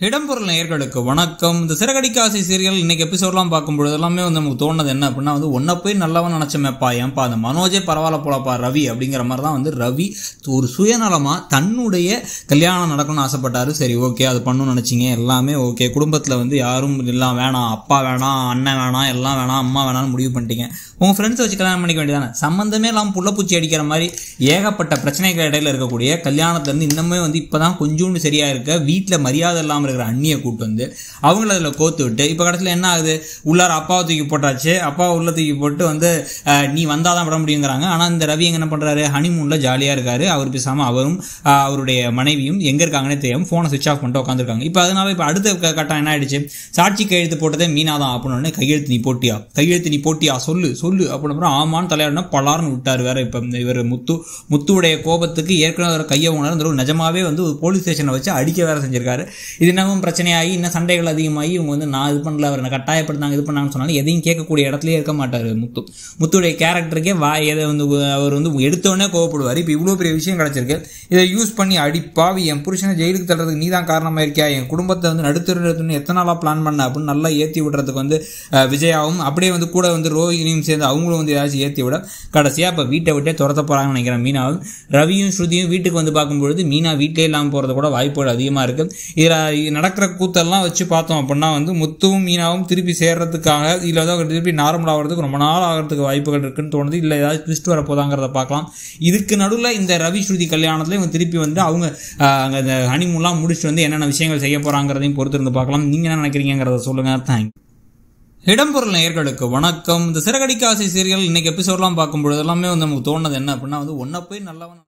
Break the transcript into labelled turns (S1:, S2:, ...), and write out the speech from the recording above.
S1: இடம்பொருள் நேயர்களுக்கு வணக்கம் இந்த சிறகடிக்காசி சீரியல் இன்னைக்கு எபிசோட்லாம் பார்க்கும்பொழுது எல்லாமே வந்து நமக்கு தோணுது என்ன அப்படின்னா வந்து ஒன்றை போய் நல்லவன் நினச்சமேப்பா ஏன்பா அந்த மனோஜே பரவாயில்ல போலப்பா ரவி அப்படிங்கிற மாதிரி தான் வந்து ரவி ஒரு சுயநலமாக தன்னுடைய கல்யாணம் நடக்கணும்னு ஆசைப்பட்டாரு சரி ஓகே அது பண்ணணும்னு நினச்சிங்க எல்லாமே ஓகே குடும்பத்தில் வந்து யாரும் எல்லாம் வேணாம் அப்பா வேணாம் அண்ணன் வேணாம் எல்லாம் வேணாம் அம்மா வேணாம்னு முடிவு பண்ணிட்டீங்க உங்கள் ஃப்ரெண்ட்ஸை வச்சு கல்யாணம் பண்ணிக்க வேண்டியதானே சம்மந்தமே இல்லாமல் புள்ளப்பூச்சி அடிக்கிற மாதிரி ஏகப்பட்ட பிரச்சனைகள் இடையில இருக்கக்கூடிய கல்யாணத்துலேருந்து இன்னுமே வந்து இப்போ தான் கொஞ்சோண்டு சரியா இருக்க வீட்டில் மரியாதை இல்லாமல் இருக்கிற அண்ணியை கூட்டு வந்து அவங்கள அதில் கோத்து விட்டு இப்போ கடைசியில் என்ன ஆகுது உள்ளார அப்பாவை தூக்கி போட்டாச்சு அப்பாவை உள்ள தூக்கி போட்டு வந்து அஹ், நீ வந்தால் தான் விட முடியுங்கிறாங்க ஆனால் இந்த ரவி எங்க என்ன பண்ணுறாரு ஹனிமூனில் ஜாலியாக இருக்காரு அவர் பேசாமல் அவரும் அஹ், அவருடைய மனைவியும் எங்கே இருக்காங்கன்னே தெரியாமல் ஃபோனை சுவிச் ஆஃப் பண்ணிட்டு உட்காந்துருக்காங்க இப்போ அதனால இப்போ அடுத்த க- கட்டம் என்ன ஆயிடுச்சு சாட்சி கையெழுத்து போட்டதே மீனா தான் அப்படின்னு உடனே கையெழுத்து நீ போட்டியா கையெழுத்து நீ போட்டியா சொல்லு சொல்லு அப்படின்னு அப்புறம் ஆமான்னு தலையாடினா பலார்னு விட்டார் வேற இப்போ இவர் முத்து முத்துவுடைய கோபத்துக்கு ஏற்கனவே ஒரு கையை உணர்ந்து இந்த தடவை நிஜமாவே வந்து ஒரு போலீஸ் ஸ்டேஷனை வச்சு அடிக்க வேற செஞ்சிருக்காரு இது இன்னமும் பிரச்சனையாகி இன்னும் சண்டைகள் அதிகமாகி இவங்க வந்து நான் இது பண்ணல அவர் என்னை கட்டாயப்படுத்தாங்க இது பண்ணாங்கன்னு சொன்னாலும் எதையும் கேட்கக்கூடிய இடத்துலயே இருக்க மாட்டார் முத்து முத்துடைய கேரக்டருக்கே வா எதை வந்து அவர் வந்து எடுத்தோடனே கோவப்படுவார் இப்போ இவ்வளோ பெரிய விஷயம் கிடச்சிருக்கு இதை யூஸ் பண்ணி அடி பாவி என் புருஷனை ஜெயிலுக்கு தள்ளுறதுக்கு நீ தான் காரணமாக இருக்கியா என் குடும்பத்தை வந்து நடுத்தர நிறுத்தணும்னு எத்தனை நாளாக பிளான் பண்ண அப்படின்னு நல்லா ஏற்றி விடுறதுக்கு வந்து அஹ், விஜயாவும் அப்படியே வந்து கூட வந்து ரோஹினியும் சேர்ந்து அவங்களும் வந்து ஏதாச்சும் ஏற்றி விட கடைசியாக இப்போ வீட்டை விட்டே துரத்த போகிறாங்கன்னு நினைக்கிறேன் மீனாவும் ரவியும் ஸ்ருதியும் வீட்டுக்கு வந்து பார்க்கும்பொழுது மீனா வீட்டிலே இல்லாமல் போகிறது கூட வாய்ப்புகள் அதிகமாக இருக்குது இதில் நடக்கிற கூத்தெல்லாம் வச்சு பார்த்தோம் அப்படின்னா வந்து முத்துவும் மீனாவும் திருப்பி சேர்றதுக்காக இல்லை ஏதாவது திருப்பி நார்மல் ஆகிறதுக்கு ரொம்ப நாள் ஆகிறதுக்கு வாய்ப்புகள் இருக்குன்னு தோணுது இல்லை ஏதாவது ட்விஸ்ட் வர போதாங்கிறத பார்க்கலாம் இதுக்கு நடுவில் இந்த ரவி ஸ்ருதி கல்யாணத்துல இவங்க திருப்பி வந்து அவங்க அங்கே இந்த ஹனிமூன்லாம் முடிச்சுட்டு வந்து என்னென்ன விஷயங்கள் செய்ய போகிறாங்கிறதையும் பொறுத்து இருந்து பார்க்கலாம் நீங்கள் என்ன நினைக்கிறீங்கிறத சொல்லுங்கள் தேங்க் இடம்பொருள் நேயர்களுக்கு வணக்கம் இந்த சிறகடிக்காசி சீரியல் இன்னைக்கு எபிசோட்லாம் பார்க்கும்பொழுது எல்லாமே வந்து நமக்கு தோணுது என்ன அப்படின்னா வந்து ஒன்றை போய் நல்லவன்